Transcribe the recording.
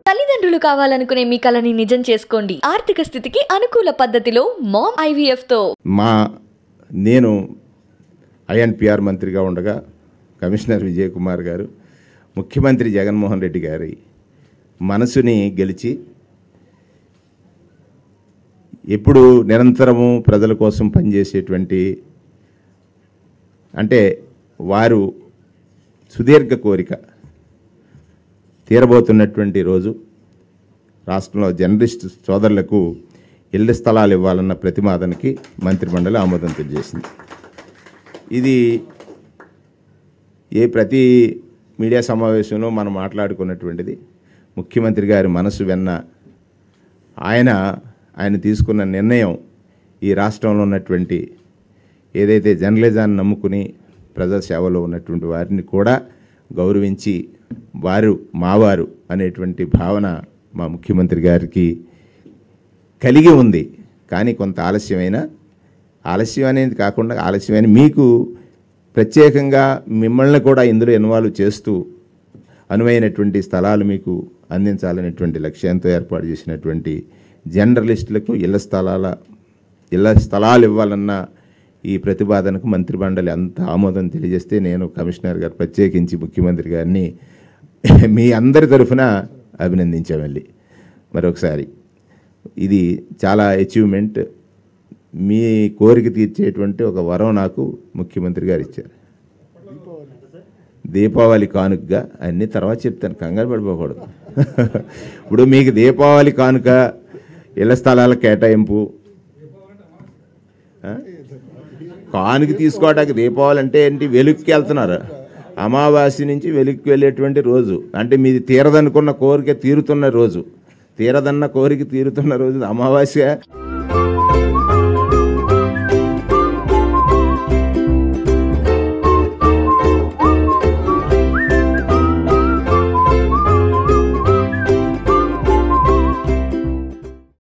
తల్లిదండ్రులు కావాలనుకునే మీ కలని నిజం చేసుకోండి ఆర్థిక స్థితికి అనుకూల పద్ధతిలో మామ్ ఐవీఎఫ్ తో మా నేను ఐఎన్పిఆర్ మంత్రిగా ఉండగా కమిషనర్ విజయ్ కుమార్ గారు ముఖ్యమంత్రి జగన్మోహన్ రెడ్డి గారి మనసుని గెలిచి ఎప్పుడు నిరంతరము ప్రజల కోసం పనిచేసేటువంటి అంటే వారు సుదీర్ఘ కోరిక తీరబోతున్నటువంటి రోజు రాష్ట్రంలో జర్నలిస్ట్ సోదరులకు ఇళ్ల స్థలాలు ఇవ్వాలన్న ప్రతిపాదనకి మంత్రిమండలి ఆమోదం తెలియజేసింది ఇది ఏ ప్రతి మీడియా సమావేశంలో మనం మాట్లాడుకున్నటువంటిది ముఖ్యమంత్రి గారి మనసు వెన్న ఆయన ఆయన తీసుకున్న నిర్ణయం ఈ రాష్ట్రంలో ఉన్నటువంటి ఏదైతే జర్నలిజాన్ని నమ్ముకుని ప్రజా సేవలో ఉన్నటువంటి వారిని కూడా గౌరవించి వారు మావారు అనేటువంటి భావన మా ముఖ్యమంత్రి గారికి కలిగి ఉంది కానీ కొంత ఆలస్యమైన ఆలస్యం అనేది కాకుండా ఆలస్యమైన మీకు ప్రత్యేకంగా మిమ్మల్ని కూడా ఇందులో ఇన్వాల్వ్ చేస్తూ అనువైనటువంటి స్థలాలు మీకు అందించాలనేటువంటి లక్ష్యంతో ఏర్పాటు చేసినటువంటి జర్నలిస్టులకు ఇళ్ల స్థలాల ఇళ్ల స్థలాలు ఇవ్వాలన్న ఈ ప్రతిపాదనకు మంత్రి మండలి అంత ఆమోదం తెలియజేస్తే నేను కమిషనర్ గారు ప్రత్యేకించి ముఖ్యమంత్రి గారిని మీ అందరి తరఫున అభినందించాం వెళ్ళి మరొకసారి ఇది చాలా అచీవ్మెంట్ మీ కోరిక తీర్చేటువంటి ఒక వరం నాకు ముఖ్యమంత్రి గారు ఇచ్చారు దీపావళి కానుకగా అన్ని తర్వాత చెప్తాను కంగారు పడిపోకూడదు ఇప్పుడు మీకు దీపావళి కానుక ఇళ్ల స్థలాల కేటాయింపు ఆ? కానుక తీసుకోవడానికి దీపావళి అంటే ఏంటి వెలుగుకి వెళ్తున్నారు అమావాస్య నుంచి వెలుగుకి వెళ్ళేటువంటి రోజు అంటే మీది తీరదనుకున్న కోరిక తీరుతున్న రోజు తీరదన్న కోరిక తీరుతున్న రోజు అమావాస్య